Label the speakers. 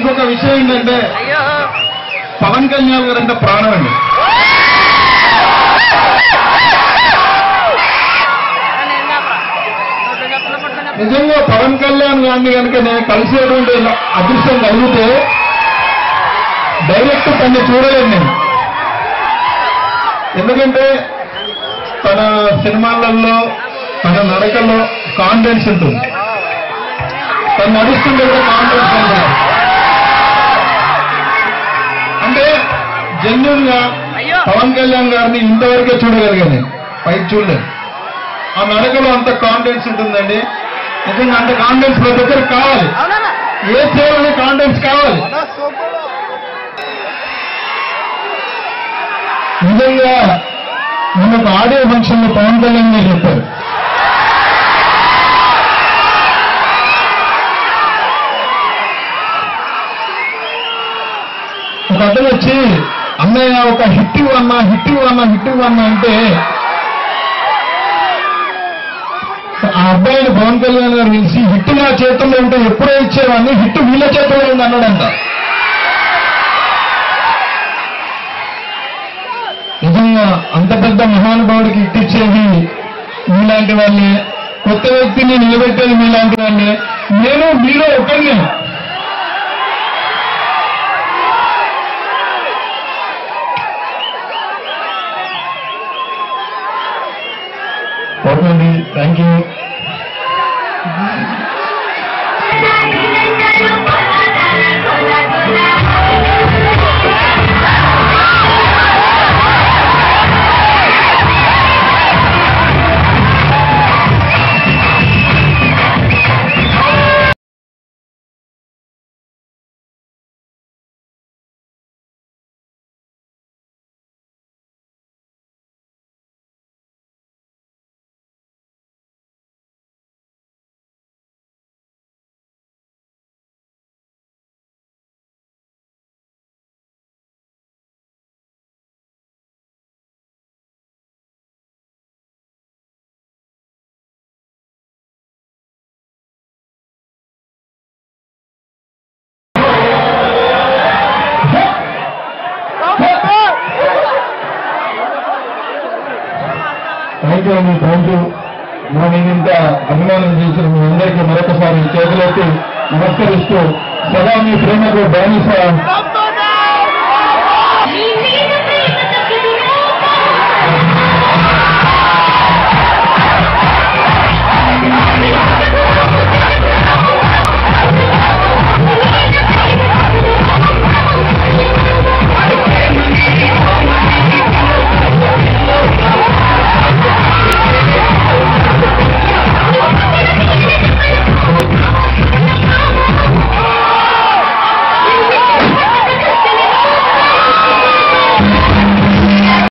Speaker 1: ఇంకొక విషయం ఏంటంటే పవన్ కళ్యాణ్ గారు అంటే ప్రాణం అండి నిజంగా పవన్ కళ్యాణ్ గారిని కనుక నేను కలిసేటువంటి అదృష్టం కలిగితే డైరెక్ట్ తన్ని చూడలేదు నేను ఎందుకంటే తన సినిమాలలో తన నడకలో కాన్ఫిడెన్స్ ఉంటుంది తను నడుస్తుంటే కూడా కాన్ఫిడెన్స్ ఉంటుంది అంటే జెన్యున్ గా పవన్ కళ్యాణ్ గారిని ఇంతవరకే చూడగలిగాను నేను పైకి చూడలేదు ఆ నడకలో అంత కాన్ఫిడెన్స్ ఉంటుందండి నిజంగా అంత కాన్ఫిడెన్స్ ప్రతి ఒక్కరికి కావాలి ఏ చేయాలనే కాన్ఫిడెన్స్ కావాలి నిజంగా నిన్న ఒక ఆడియో ఫంక్షన్ లో పవన్ కళ్యాణ్ గారు చెప్పారు ఒక అతను వచ్చి అన్నయ్య ఒక హిట్ ఇవ్వన్నా హిట్ ఇవ్వన్నా హిట్ ఇవ్వన్నా అంటే ఆ అబ్బాయిని పవన్ కళ్యాణ్ గారు పిలిచి హిట్ నా చేతుల్లో ఉంటే ఎప్పుడో ఇచ్చేవాడిని హిట్ వీళ్ళ చేతుల్లో ఉంది అన్నాడంట నిజంగా అంత పెద్ద మహానుభావుడికి హిట్ ఇచ్చేది మీలాంటి వాళ్ళే కొత్త వ్యక్తిని నిలబెట్టేది మీలాంటి వాళ్ళే నేను మీలో ఒకరిని ఓకేండి థ్యాంక్ యూ థ్యాంక్ యూ అండి థ్యాంక్ యూ మా నేను ఇంత అభిమానం చేసిన మీ అందరికీ మరొకసారి చేతులెత్తి నమస్కరిస్తూ సదా మీ ప్రేమకు బానిస